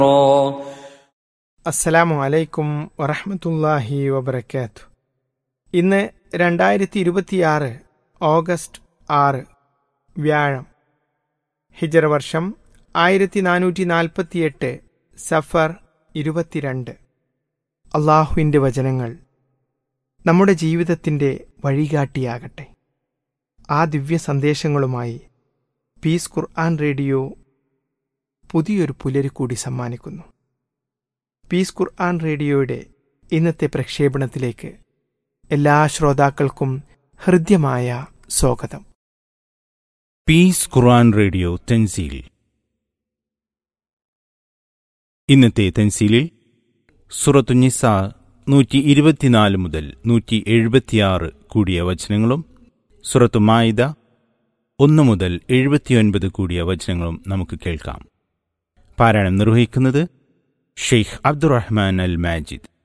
അസ്സലാമു അലൈക്കും വറഹമത്തല്ലാഹി വബർക്കാത്തു ഇന്ന് രണ്ടായിരത്തി ഇരുപത്തിയാറ് ഓഗസ്റ്റ് ആറ് വ്യാഴം ഹിജറ വർഷം ആയിരത്തി നാനൂറ്റി നാൽപ്പത്തിയെട്ട് സഫർ ഇരുപത്തിരണ്ട് അള്ളാഹുവിൻ്റെ വചനങ്ങൾ നമ്മുടെ ജീവിതത്തിൻ്റെ വഴികാട്ടിയാകട്ടെ ആ ദിവ്യ സന്ദേശങ്ങളുമായി പീസ് ഖുർആൻ റേഡിയോ പുതിയൊരു പുലരി കൂടി സമ്മാനിക്കുന്നു പീസ് ഖുർആൻ റേഡിയോയുടെ ഇന്നത്തെ പ്രക്ഷേപണത്തിലേക്ക് എല്ലാ ശ്രോതാക്കൾക്കും ഹൃദ്യമായ സ്വാഗതം പീസ് ഖുർആൻ റേഡിയോ തെൻസീൽ ഇന്നത്തെ തെൻസീലിൽ സുറത്തു നിസ നൂറ്റി ഇരുപത്തിനാല് മുതൽ നൂറ്റി എഴുപത്തിയാറ് കൂടിയ വചനങ്ങളും സുറത്തു മായിദ ഒന്ന് മുതൽ എഴുപത്തിയൊൻപത് കൂടിയ വചനങ്ങളും നമുക്ക് കേൾക്കാം പാരായണം നിർവഹിക്കുന്നത് ഷെയ്ഖ് അബ്ദുറഹ്മാൻ അൽ മാജിദ്